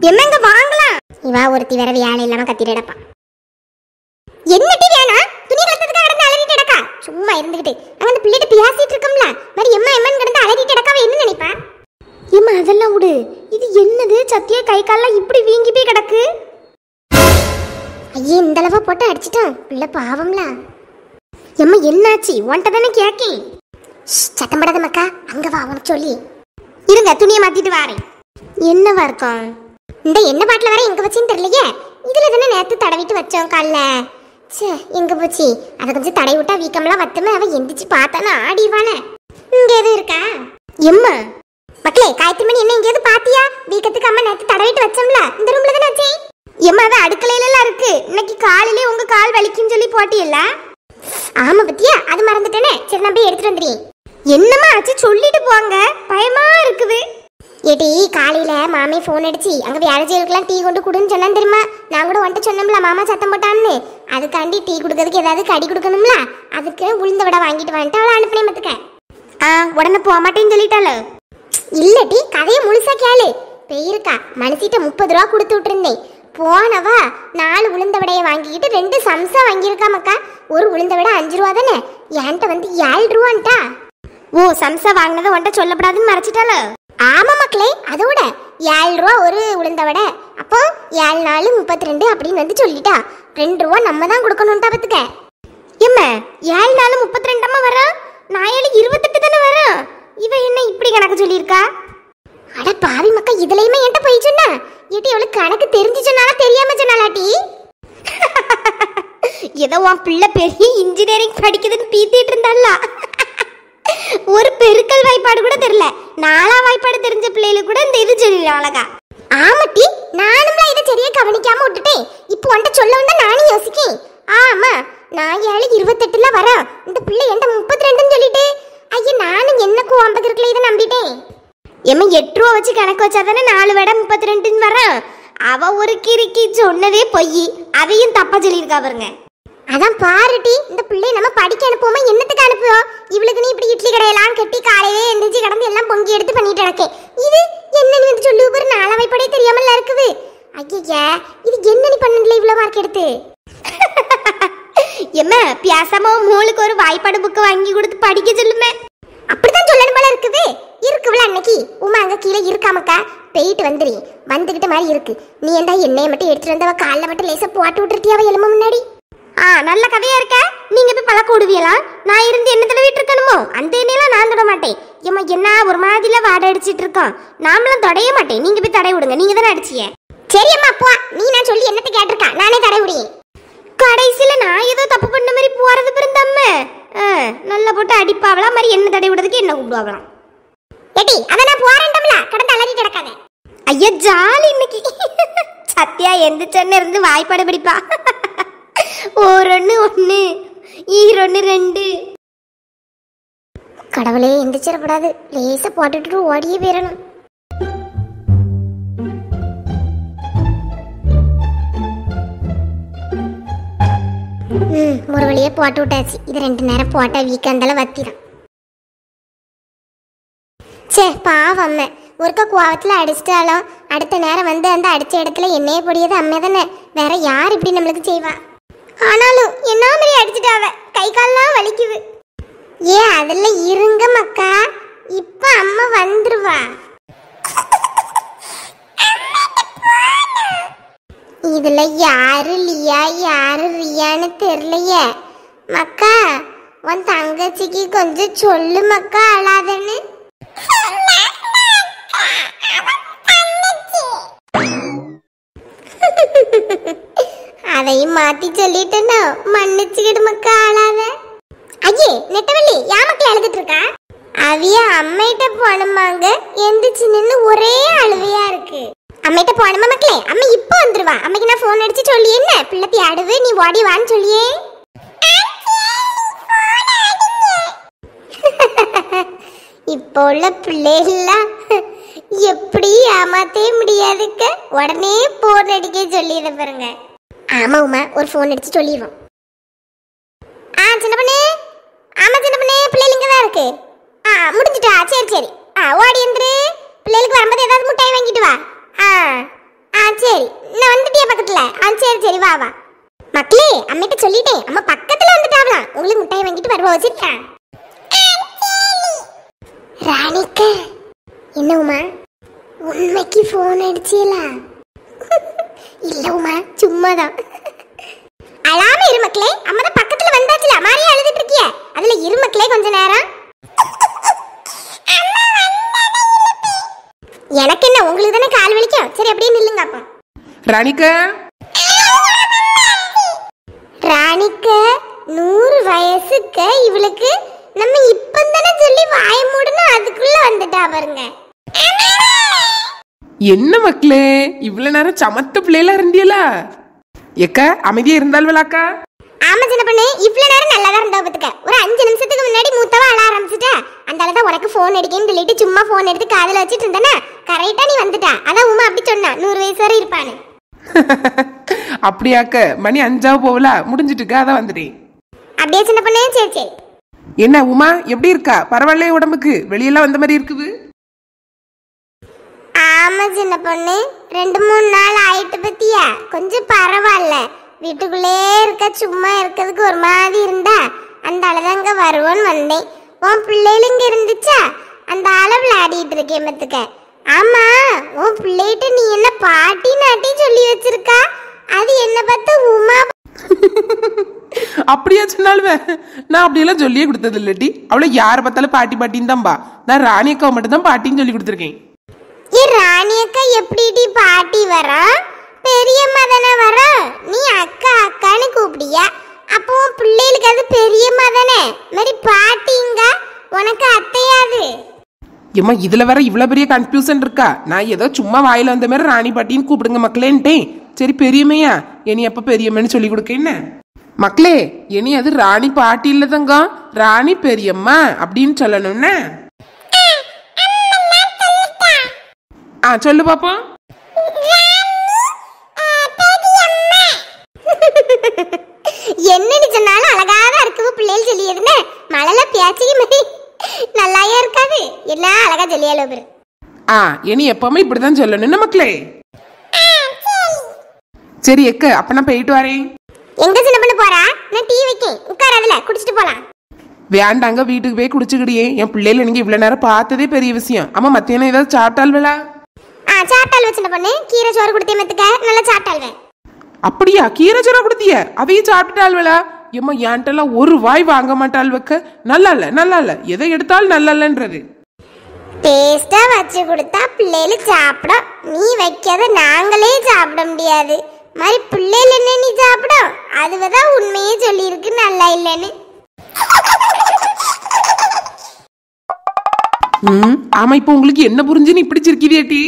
என்னங்க வாங்கலாம் இவா ஒருத்தி வேற வேலை இல்லாம கத்திட்டு கிடப்பான் என்னட்டி வேணா துணி கலத்ததுக்கு கடந்து அலறிட்டு கிடக்கா சும்மா இருந்துகிட்டு அங்க அந்த பிள்ளைகிட்ட பேசிட்டு இருக்கோம்ல மாதிரி எம்மா எம்மன் கிடந்து அலறிட்டு கிடக்காவ என்ன நினைப்பா ஏம்மா அதெல்லாம் விடு இது என்னது சத்தியா கை கால்லாம் இப்படி வீங்கி போய் கிடக்கு ஐயே இந்த அளவா போட்டு அடிச்சிட்டான் பிள்ளை பாவம்ல எம்மா என்னாச்சு உன்கிட்ட தானே கேக்கேன் சத்தம் படாத மக்கா அங்க வா உனக்கு சொல்லி இருங்க துணியை மாத்திட்டு வாரேன் என்னவா இருக்கும் இந்த என்ன பாட்டில் வர எங்க வச்சுன்னு தெரியலையே இதுல தானே நேத்து தடவிட்டு வச்சோம் கால்ல ச்சே எங்க போச்சு அதை கொஞ்சம் தடவி விட்டா வீக்கம்லாம் வத்துமே அவ எந்திரிச்சு பார்த்தானா ஆடிடுவானே இங்க எதுவும் இருக்கா எம்மா மக்களே காயத்ரி மணி என்ன எங்கேயாவது பாத்தியா வீக்கத்துக்கு அம்மா நேத்து தடவிட்டு வச்சோம்ல இந்த ரூம்ல தானே வச்சேன் எம்மா அது அடுக்கலையில எல்லாம் இருக்கு இன்னைக்கு காலையிலே உங்க கால் வலிக்குன்னு சொல்லி போட்டியல்ல ஆமா பத்தியா அது மறந்துட்டேனே சரி நான் போய் எடுத்துட்டு வந்துடுறேன் என்னம்மா ஆச்சு சொல்லிட்டு போங்க பயமா இருக்குது ஏடி காலையில மாமே ஃபோன் அடிச்சு அங்க வியாழஜெயலுக்குலாம் டீ கொண்டு கொடுன்னு சொன்னான் தெரியுமா நான் கூட வந்துட்டு சொன்னோம்ல மாமா சத்தம் போட்டான்னு அதுக்காண்டி டீ கொடுக்கறதுக்கு ஏதாவது கடி கொடுக்கணும்ல அதுக்கு உளுந்த வடை வாங்கிட்டு வந்துட்டு அவளை அனுப்பினே மத்துக்க ஆ உடனே போக மாட்டேன்னு சொல்லிட்டாளோ இல்லடி கதையை முழுசா கேளு பெயிருக்கா மனசிட்ட முப்பது ரூபா கொடுத்து விட்டுருந்தேன் போனவா நாலு உளுந்த வடையை வாங்கிக்கிட்டு ரெண்டு சம்சா வாங்கியிருக்கா மக்கா ஒரு உளுந்த வடை அஞ்சு ரூபா தானே என்கிட்ட வந்து ஏழு ரூபான்ட்டா ஓ சம்சா வாங்கினதை உன்ட்ட சொல்லப்படாதுன்னு மறைச்சிட்டாளோ ஆமா மக்களே அதோட ஏழு ரூபா ஒரு உளுந்த வடை அப்போ ஏழு நாலு முப்பத்தி ரெண்டு அப்படின்னு வந்து சொல்லிட்டா ரெண்டு ரூபா நம்ம தான் கொடுக்கணும்ட்டா பத்துக்க எம்ம ஏழு நாலு முப்பத்தி ரெண்டம்மா வரோம் நான் ஏழு இருபத்தெட்டு தானே வரோம் இவ என்ன இப்படி கணக்கு சொல்லியிருக்கா அட பாவி மக்கா இதுலயுமே என்கிட்ட போய் சொன்னா ஏட்டி அவளுக்கு கணக்கு தெரிஞ்சு சொன்னாலா தெரியாம சொன்னாலாட்டி ஏதோ உன் பிள்ளை பெரிய இன்ஜினியரிங் படிக்குதுன்னு பீத்திட்டு இருந்தால ஒரு பெருக்கல் வாய்ப்பாடு கூட தெரியல நாலா வாய்ப்பாடு தெரிஞ்ச பிள்ளைகளுக்கு கூட இந்த இது சொல்லிடலாம் அழகா ஆமாட்டி நானும்ல இதை சரியா கவனிக்காம விட்டுட்டேன் இப்போ உன்ட்ட சொல்ல வந்தா நானும் யோசிக்கேன் ஆமா நான் ஏழு இருபத்தெட்டுல வரேன் இந்த பிள்ளை என்கிட்ட முப்பத்தி ரெண்டுன்னு சொல்லிட்டு ஐயா நானும் என்ன கோம்பக்கு இருக்கல இதை நம்பிட்டேன் எம்ம எட்டு ரூபா வச்சு கணக்கு வச்சா தானே நாலு வடை முப்பத்தி ரெண்டுன்னு வரான் அவ ஒரு கிறுக்கி சொன்னதே பொய் அதையும் தப்பா சொல்லியிருக்கா பாருங்க அதான் பாருட்டி இந்த பிள்ளைய நம்ம படிக்க அனுப்புவோமா என்னத்துக்கு அனுப்புவோம் இவளுக்கு நீ இப்படி இட்லி கடையெல்லாம் கட்டி காலையிலே எந்திரிச்சு கிடந்து எல்லாம் பொங்கி எடுத்து பண்ணிட்டு இருக்கேன் இது என்னன்னு வந்து சொல்லு ஒரு நாளவைப்படே தெரியாமல இருக்குது ஐயா இது என்ன நீ பண்ணதுல இவ்வளவு மார்க் எடுத்து எம்ம பியாசமா மூளுக்கு ஒரு வாய்ப்பாடு புக்கு வாங்கி கொடுத்து படிக்க சொல்லுமே அப்படித்தான் சொல்லணும் போல இருக்குது இருக்குவல அன்னைக்கு உமா அங்க கீழே இருக்காமக்கா போயிட்டு வந்துரு வந்துகிட்ட மாதிரி இருக்கு நீ ஏன்டா எண்ணெயை மட்டும் எடுத்துட்டு வந்தவ காலில் மட்டும் லேசா போட்டு விட்டுருட்டியாவ எலும்பு முன்னாடி ஆ நல்ல கதையா இருக்க நீங்க போய் பழக்க விடுவீங்களா நான் இருந்து என்ன தடவிட்டு இருக்கணுமோ அந்த எண்ணெயெல்லாம் நான் தொட மாட்டேன் ஏம்மா என்ன ஒரு மாதிரில வாடை அடிச்சிட்டு இருக்கோம் நாமளும் தொடைய மாட்டேன் நீங்க போய் தடை விடுங்க நீங்க தானே அடிச்சிய சரி அம்மா அப்பா நீ நான் சொல்லி என்னத்தை கேட்டிருக்கா நானே தடை விடுவேன் கடைசியில நான் ஏதோ தப்பு பண்ண மாதிரி போறது பிறந்தம்ம நல்லா போட்டு அடிப்பாவளா மாதிரி என்ன தடை விடுறதுக்கு என்ன கூப்பிடுவாங்களாம் ஏடி அத நான் போறேன்டம்ல கடந்து அலறி கிடக்காத ஐயா ஜாலி இன்னைக்கு சத்யா எந்த சென்ன இருந்து வாய்ப்பாடு படிப்பா ஓரொன்னு ஒண்ணு ஈரொன்னு ரெண்டு கடவுளே எந்திரிச்சிடக்கூடாது லேசா போட்டுட்டு ஓடியே போயிடணும் ம் ஒரு வழியே போட்டு விட்டாச்சு இது ரெண்டு நேரம் போட்டா வீக்கா இருந்தாலும் வத்திடும் சே பாவம் அம்மை ஒருக்கா கோவத்தில் அடிச்சிட்டாலும் அடுத்த நேரம் வந்து அந்த அடிச்ச இடத்துல என்னையே பொடியது அம்மை தானே வேற யார் இப்படி நம்மளுக்கு செய்வா ஆனாலும் என்ன மாதிரி அடிச்சிட்டாவ கை கால்லாம் வலிக்குது ஏ அதுல இருங்க மக்கா இப்ப அம்மா வந்துருவா இதுல யாரு லியா யாரு ரியான்னு தெரியலையே மக்கா உன் தங்கச்சிக்கு கொஞ்சம் சொல்லு மக்கா அழாதன்னு அதையும் மாத்தி சொல்லிட்டேனோ மன்னிச்சுக்கிடு மக்கா அழாத ஐயே நெட்டவள்ளி யா மக்கள் அழுதுட்டு இருக்கா அவிய அம்மைகிட்ட போனமாங்க எந்திரிச்சு நின்னு ஒரே அழுவையா இருக்கு அம்மைகிட்ட போனமா மக்களே அம்மா இப்போ வந்துருவா அம்மைக்கு நான் ஃபோன் அடிச்சு சொல்லி என்ன பிள்ளை பியாடுவு நீ ஓடி வான்னு சொல்லியே இப்போ உள்ள பிள்ளைகள்லாம் எப்படி ஏமாத்தே முடியாதுக்க உடனே போன் அடிக்க சொல்லிடுற பாருங்க ஆமா உமா ஒரு ஃபோன் அடிச்சு சொல்லிடுவோம் ஆ சின்ன பண்ணே ஆமா சின்ன பண்ணே பிள்ளைகள் இங்க தான் இருக்கு ஆ முடிஞ்சிட்டா சரி சரி ஆ ஓடி வந்துரு பிள்ளைகளுக்கு வரும்போது ஏதாவது முட்டாய் வாங்கிட்டு வா ஆ ஆ சரி நான் வந்துட்டியா பக்கத்துல ஆ சரி சரி வா வா மக்களே அம்மிட்ட சொல்லிட்டேன் அம்மா பக்கத்துல வந்துட்டாவலாம் உங்களுக்கு முட்டையை வாங்கிட்டு வருவா வச்சிருக்கேன் ராணிக்க என்ன உமா உண்மைக்கு ஃபோன் அடிச்சியலா இல்ல உமா சும்மாதான் அழாம இரு மக்களே அம்மா தான் பக்கத்துல வந்தாச்சுல மாறியா அழுதுட்டு இருக்கிய அதுல இரு மக்களே கொஞ்ச நேரம் எனக்கு என்ன உங்களுக்கு தானே கால் வலிக்கும் சரி அப்படியே நில்லுங்க அப்பா ராணிக்கா ராணிக்க நூறு வயசுக்கு இவளுக்கு நம்ம இப்பந்தானே சொல்லி வாய மூடணும் அதுக்குள்ள வந்துட்டா பாருங்க என்ன மக்களே இவ்வளவு நேரம் சமத்த பிள்ளைகளா இருந்தியலா எக்கா அமைதியா இருந்தால்வலாக்கா ஆமா சின்ன பொண்ணு இவ்வளவு நேரம் நல்லா தான் இருந்தா பாத்துக்க ஒரு அஞ்சு நிமிஷத்துக்கு முன்னாடி மூத்தவா அழ ஆரம்பிச்சுட்டா அந்த தான் உனக்கு ஃபோன் அடிக்கன்னு சொல்லிட்டு சும்மா ஃபோன் எடுத்து காதுல வச்சிட்டு இருந்தேனா கரெக்டா நீ வந்துட்டா அதான் உமா அப்படி சொன்னா நூறு வயசு வரை இருப்பான்னு அப்படியாக்க மணி அஞ்சாவ போகல முடிஞ்சிட்டுக்கா அதான் வந்துட்டேன் அப்படியே சின்ன பொண்ணு சரி சரி என்ன உமா எப்படி இருக்கா பரவாயில்லையே உடம்புக்கு வெளியெல்லாம் வந்த மாதிரி இருக்குது ஆமா சின்ன பொண்ணு ரெண்டு மூணு நாள் ஆயிட்டு பத்தியா கொஞ்சம் பரவாயில்ல வீட்டுக்குள்ளே இருக்க சும்மா இருக்கிறதுக்கு ஒரு மாதிரி இருந்தா அந்த அங்க வருவோன்னு வந்தேன் உன் பிள்ளைகள் இங்க இருந்துச்சா அந்த ஆளை விளையாடிட்டு இருக்கேன் பத்துக்க ஆமா உன் பிள்ளைகிட்ட நீ என்ன பாட்டி நாட்டி சொல்லி வச்சிருக்கா அது என்ன பார்த்து உமா அப்படியா சொன்னாலுமே நான் அப்படியெல்லாம் சொல்லியே கொடுத்தது இல்லட்டி அவளை யாரை பார்த்தாலும் பாட்டி பாட்டின்னு தான்பா நான் ராணி அக்காவை மட்டும் தான் பாட்டின்னு சொல்லி கொடுத்துருக்கேன் ஏ ராணி அக்கா எப்படிடி பாட்டி வரா பெரியம்மா தானே வரா நீ அக்கா அக்கான்னு கூப்பிடியா அப்போ உன் பிள்ளைகளுக்கு அது பெரியம்மா தானே மாதிரி பாட்டிங்க உனக்கு அத்தையாது ஏம்மா இதுல வேற இவ்வளவு பெரிய கன்ஃபியூசன் இருக்கா நான் ஏதோ சும்மா வாயில வந்த மாதிரி ராணி பாட்டின்னு கூப்பிடுங்க மக்களேன்ட்டேன் சரி பெரியம்மையா இனி அப்ப பெரியம்மன்னு சொல்லி கொடுக்க என்ன மக்களே இனி அது ராணி பாட்டி இல்ல தங்கம் ராணி பெரியம்மா அப்படின்னு சொல்லணும்னா ஆ சொல்லு பாப்போம் என்னன்னு சொன்னாலும் அழகாதான் இருக்குது பிள்ளைகள் சொல்லியிருந்த மழைல பேச்சிக்கு மாதிரி நல்லாயே இருக்காது எல்லாம் அழகா சொல்லியாலோ பேரு ஆ இனி எப்பவுமே இப்படிதான் சொல்லணும் மக்களே சரி எக்க அப்ப நான் போயிட்டு வரேன் எங்க சின்ன பொண்ணு போறா நான் டீ வைக்கேன் உட்கார அதுல குடிச்சிட்டு போலாம் வேண்டாங்க வீட்டுக்கு போய் குடிச்சுக்கிடியே என் பிள்ளைல நீங்க இவ்வளவு நேரம் பார்த்ததே பெரிய விஷயம் அம்மா மத்தியானம் ஏதாவது சாப்பிட்டால்வலா ஆ சாப்பிட்டால் வச்சின பொண்ணு கீரை சோறு கொடுத்தே மத்துக்க நல்லா சாப்பிட்டாள்வேன் அப்படியா கீரை சோறா கொடுத்திய அதையும் சாப்பிட்டுட்டாள்வலா எம்மா என்கிட்டலாம் ஒரு வாய் வாங்க மாட்டாள் வைக்க நல்லா இல்ல நல்லா இல்ல எதை எடுத்தாலும் நல்லா இல்லன்றது டேஸ்டா வச்சு கொடுத்தா பிள்ளைகள் சாப்பிடும் நீ வைக்காத நாங்களே சாப்பிட முடியாது மாதிரி பிள்ளைகள் என்ன நீ சாப்பிடும் அதுவதான் உண்மையே சொல்லியிருக்கு நல்லா இல்லைன்னு ம் ஆமா இப்போ உங்களுக்கு என்ன புரிஞ்சுன்னு இப்படி சிரிக்கிறியாட்டி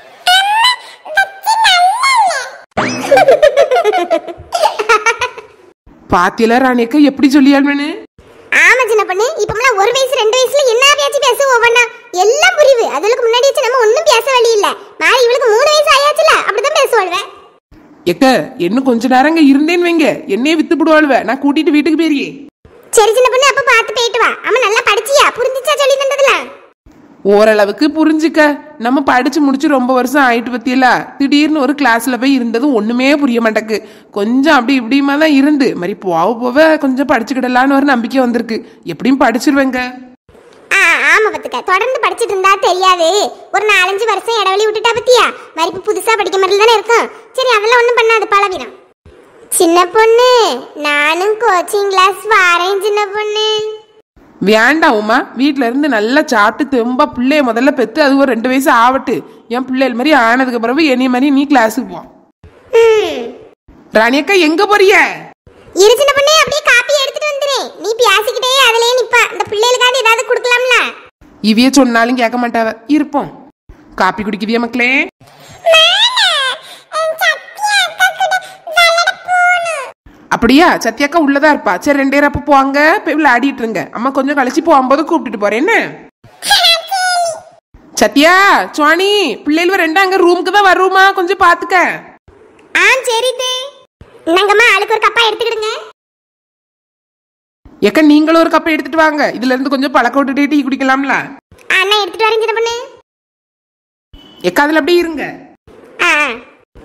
பாத்தியல ராணியக்கா எப்படி சொல்லியாள்வனு ஆமா சின்ன பொண்ணு இப்பமெல்லாம் ஒரு வயசு ரெண்டு வயசுல என்ன பேச்சு பேச ஒவ்வொன்னா எல்லாம் புரியுது அதுக்கு முன்னாடி வச்சு நம்ம ஒண்ணும் பேச வழி இல்ல மாறி இவளுக்கு மூணு வயசு ஆயாச்சுல அப்படிதான் பேசுவாள்வேன் எக்க இன்னும் கொஞ்ச நேரங்க இருந்தேன்னு வைங்க என்னையே வித்து போடுவாள்வ நான் கூட்டிட்டு வீட்டுக்கு போறியே சரி சின்ன பொண்ணு அப்ப பார்த்து போயிட்டு வா அம்மா நல்லா படிச்சியா புரிஞ்சுச்சா சொல்லி தந்ததுல ஓரளவுக்கு புரிஞ்சுக்க நம்ம படிச்சு முடிச்சு ரொம்ப வருஷம் ஆயிட்டு பத்தியல திடீர்னு ஒரு கிளாஸ்ல போய் இருந்ததும் ஒண்ணுமே புரிய மாட்டேக்கு கொஞ்சம் அப்படி இப்படியுமா தான் இருந்து மாதிரி போக போக கொஞ்சம் படிச்சுக்கிடலான்னு ஒரு நம்பிக்கை வந்திருக்கு எப்படியும் படிச்சிருவேங்க ஆ ஆமா பத்துக்க தொடர்ந்து படிச்சிட்டு இருந்தா தெரியாது ஒரு நாலஞ்சு வருஷம் இடைவெளி விட்டுட்டா பத்தியா மறுப்பு புதுசா படிக்க மாதிரி தானே இருக்கும் சரி அதெல்லாம் ஒண்ணும் பண்ணாது பழவிடும் சின்ன பொண்ணு நானும் கோச்சிங் கிளாஸ் வாரேன் சின்ன பொண்ணு வேண்டாம் உமா வீட்ல இருந்து நல்லா சாப்பிட்டு தெம்பா பிள்ளைய முதல்ல பெத்து அது ஒரு ரெண்டு வயசு ஆவட்டு என் பிள்ளைகள் மாதிரி ஆனதுக்கு பிறகு என்னைய மாதிரி நீ கிளாஸுக்கு போ ம். ராணியக்கா எங்க போறிய இரு சின்ன பொண்ணு அப்படியே காப்பி எடுத்துட்டு வந்துரு நீ பேசிக்கிட்டே அதுலயே நிப்பா இந்த பிள்ளைகளுக்காவது ஏதாவது கொடுக்கலாம்ல இவைய சொன்னாலும் கேட்க மாட்டாவ இருப்போம் காப்பி குடிக்குதியா மக்களே அப்படியா சத்யாக்கா உள்ளதா இருப்பா சரி ரெண்டு பேரும் அப்ப போவாங்க போய் விளையாடிட்டு இருங்க அம்மா கொஞ்சம் கழிச்சு போகும்போது கூப்பிட்டுட்டு போறேன் என்ன சத்யா சுவாணி பிள்ளைகள் ரெண்டும் அங்க ரூமுக்கு தான் வருமா கொஞ்சம் பாத்துக்க ஆ சரி தே இந்தாங்கம்மா ஆளுக்கு ஒரு கப்பா எடுத்துக்கிடுங்க ஏக்கா நீங்களும் ஒரு கப்பை எடுத்துட்டு வாங்க இதுல இருந்து கொஞ்சம் பழக்க விட்டுட்டே டீ குடிக்கலாம்ல ஆ நான் எடுத்துட்டு வரேன் சின்ன பொண்ணு ஏக்கா அதுல அப்படியே இருங்க ஆ ஆ.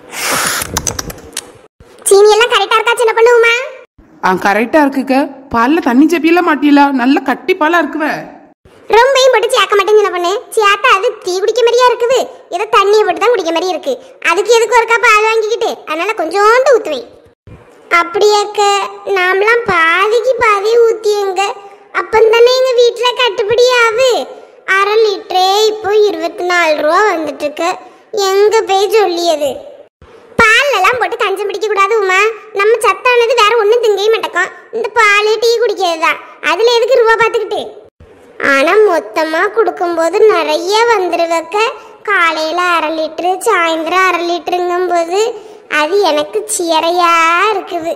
ஆ கரெக்டா இருக்குக்க பால்ல தண்ணி சப்பியெல்லாம் மாட்டியலா நல்ல கட்டி பாலா இருக்குவ ரொம்பையும் போட்டு சேர்க்க மாட்டேன் சின்ன பொண்ணு சேர்த்தா அது டீ குடிக்க மாதிரியா இருக்குது ஏதோ தண்ணியை போட்டு தான் குடிக்க மாதிரி இருக்கு அதுக்கு எதுக்கு ஒரு கப் பால் வாங்கிக்கிட்டு அதனால கொஞ்சோண்டு ஊத்துவேன் அப்படியாக்க நாமலாம் பாதிக்கு பாதி ஊத்தியங்க அப்பந்தானே எங்க வீட்டுல கட்டுப்படி ஆகு அரை லிட்டரே இப்போ இருபத்தி நாலு ரூபா வந்துட்டு இருக்கு எங்க போய் சொல்லியது பால் எல்லாம் போட்டு தஞ்சம் பிடிக்க கூடாது உமா நம்ம சத்தானது வேற ஒண்ணும் திங்கவே மாட்டோம் இந்த பால் டீ குடிக்கிறது தான் அதுல எதுக்கு ரூபா பார்த்துக்கிட்டு ஆனா மொத்தமா கொடுக்கும்போது நிறைய வந்துருவக்க காலையில அரை லிட்டரு சாயந்தரம் அரை லிட்டருங்கும் போது அது எனக்கு சிறையா இருக்குது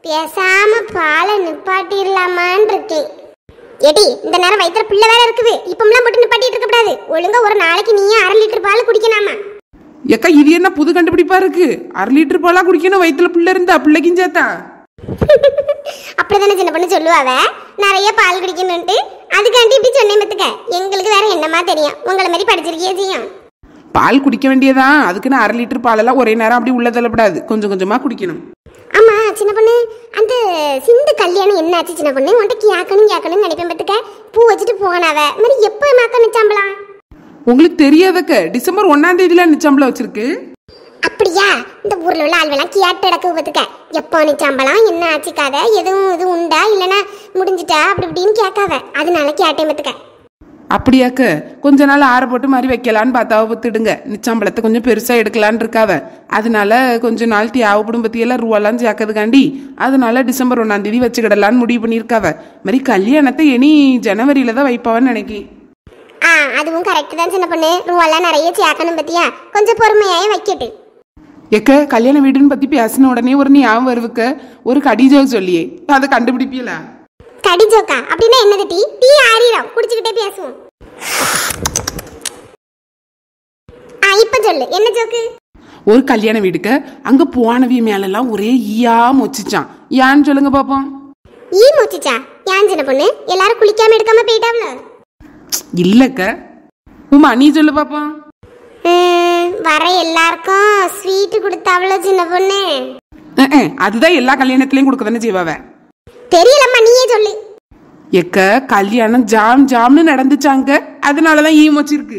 பேசாம பாலை நிப்பாட்டிடலாமான்னு இருக்கேன் ஏடி இந்த நேரம் வயிற்றுல பிள்ளை வேற இருக்குது இப்பமெல்லாம் போட்டு நிப்பாட்டிட்டு இருக்க கூடாது ஒழுங்கா ஒரு நாளைக்கு நீயே அரை லிட்டர் பால் குடிக்கலாமா ஏக்கா இது என்ன புது கண்டுபிடிப்பா இருக்கு அரை லிட்டர் பாலா குடிக்கணும் வயித்துல பிள்ளை இருந்தா பிள்ளைக்கும் சேர்த்தா அப்படிதானே சின்ன பொண்ணு சொல்லுவாவ நிறைய பால் குடிக்கணும்ட்டு அதுக்காண்டி இப்படி சொன்னேன் பத்துக்க எங்களுக்கு வேற என்னமா தெரியும் உங்களை மாதிரி படிச்சிருக்கியே செய்யும் பால் குடிக்க வேண்டியதான் அதுக்குன்னு அரை லிட்டர் பாலெல்லாம் ஒரே நேரம் அப்படி உள்ள தள்ளப்படாது கொஞ்சம் கொஞ்சமா குடிக்கணும் ஆமா சின்ன பொண்ணு அந்த சிந்து கல்யாணம் என்ன ஆச்சு சின்ன பொண்ணு உன்கிட்ட கேட்கணும் கேட்கணும்னு நினைப்பேன் பத்துக்க பூ வச்சுட்டு போனாவ மாதிரி எப்போ மாக்க நிச்சாம்பலாம் உங்களுக்கு தெரியாதக்க டிசம்பர் ஒன்னாம் தேதியில நிச்சம்பளம் வச்சிருக்கு அப்படியா இந்த ஊர்ல உள்ள ஆள்வெல்லாம் கேட்டு இடக்கு பத்துக்க எப்போ நிச்சாம்பலாம் என்ன ஆச்சு கதை எதுவும் இது உண்டா இல்லைன்னா முடிஞ்சிட்டா அப்படி இப்படின்னு கேட்காவ அதனால கேட்டேன் பத்துக்க அப்படியாக்க கொஞ்ச நாள் ஆற போட்டு மாதிரி வைக்கலான்னு பார்த்தாவ பத்துடுங்க நிச்சம்பளத்தை கொஞ்சம் பெருசா எடுக்கலான்னு இருக்காவ அதனால கொஞ்ச நாள் தேவைப்படும் பத்தியெல்லாம் ரூபாலாம் சேர்க்கறதுக்காண்டி அதனால டிசம்பர் ஒன்னாம் தேதி வச்சுக்கிடலான்னு முடிவு பண்ணியிருக்காவ மாதிரி கல்யாணத்தை இனி ஜனவரியில தான் வைப்பாவன்னு நினைக்கி ஆ அதுவும் கரெக்ட் தான் சின்ன பொண்ணு ரூவெல்லாம் நிறைய சேர்க்கணும் பத்தியா கொஞ்சம் பொறுமையாயே வைக்கட்டு எக்க கல்யாண வீடுன்னு பத்தி பேசின உடனே ஒரு ஞாபகம் வருவுக்க ஒரு கடிஜோக் சொல்லியே அதை கண்டுபிடிப்பியலா கடி ஜோக்கா அப்படின்னா என்னது டீ டீ ஆறிடும் குடிச்சுக்கிட்டே பேசுவோம் ஆ இப்ப சொல்லு என்ன ஜோக்கு ஒரு கல்யாண வீடுக்க அங்க போனவிய மேலெல்லாம் ஒரே ஈயா மொச்சிச்சான் ஏன்னு சொல்லுங்க பாப்போம் ஈ மொச்சிச்சா ஏன் சின்ன பொண்ணு எல்லாரும் குளிக்காம எடுக்காம போயிட்டாவ்ல இல்லக்க உமா நீ சொல்லு பாப்போம் ம், வர எல்லாருக்கும் ஸ்வீட் கொடுத்தாவ்ல சின்ன பொண்ணு அஹ், அஹ், அதுதான் எல்லா கல்யாணத்திலயும் கொடுக்க தானே செய்வாவ தெரியலம்மா நீயே சொல்லு எக்க கல்யாணம் ஜாம் ஜாம்னு நடந்துச்சாங்க அதனாலதான் ஈ மொச்சிருக்கு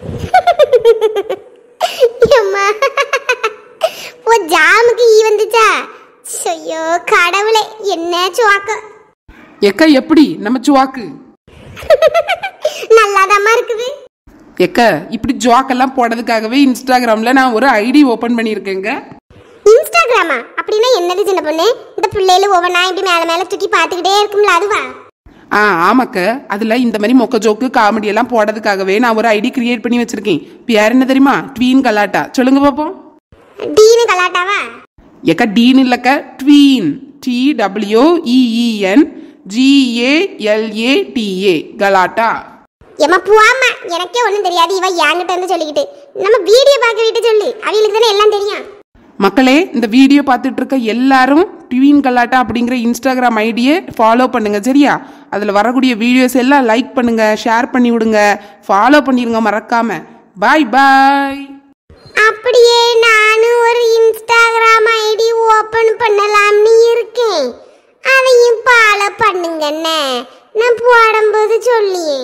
அம்மா ஓ ஜாமுக்கு ஈ வந்துச்சா ஐயோ கடவுளே என்ன சுவாக்கம் எக்க எப்படி நம்ம சுவாக்கு நல்லாதாம்மா இருக்குது எக்க இப்படி ஜோக்கெல்லாம் போடுறதுக்காகவே இன்ஸ்டாகிராம்ல நான் ஒரு ஐடி ஓபன் பண்ணியிருக்கேங்க இன்ஸ்டாகிராமா அப்படின்னா என்னது சின்ன பொண்ணு இந்த பிள்ளைல ஒவ்வொன்றா இப்படி மேல மேல தூக்கி பார்த்துக்கிட்டே இருக்கும்ல அதுவா ஆ ஆமாக்க அதுல இந்த மாதிரி மொக்க ஜோக்கு காமெடி எல்லாம் போடுறதுக்காகவே நான் ஒரு ஐடி கிரியேட் பண்ணி வச்சிருக்கேன் பேர் என்ன தெரியுமா ட்வீன் கலாட்டா சொல்லுங்க பாப்போம் டீனு கலாட்டாவா எக்க டீன் இல்லக்க tween T W E E N G A L A T A கலாட்டா ஏமா போவாமா எனக்கே ஒன்றும் தெரியாது இவ என்கிட்ட வந்து சொல்லிக்கிட்டு நம்ம வீடியோ பார்க்க விட்டு சொல்லு அவங்களுக்கு தானே எல்லாம் தெரியும் மக்களே இந்த வீடியோ பார்த்துட்டு இருக்க எல்லாரும் ட்வீன் கலாட்டா அப்படிங்கிற இன்ஸ்டாகிராம் ஐடியை ஃபாலோ பண்ணுங்க சரியா அதில் வரக்கூடிய வீடியோஸ் எல்லாம் லைக் பண்ணுங்க ஷேர் பண்ணி விடுங்க ஃபாலோ பண்ணிடுங்க மறக்காம பாய் பாய் அப்படியே நானும் ஒரு இன்ஸ்டாகிராம் ஐடி ஓபன் பண்ணலாம்னு இருக்கேன் அதையும் ஃபாலோ பண்ணுங்கண்ணே நான் போடும்போது சொல்லியே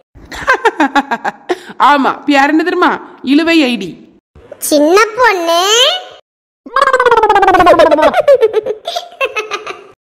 ஆமா பேர் என்ன தெரியுமா இழுவை ஐடி சின்ன பொண்ணு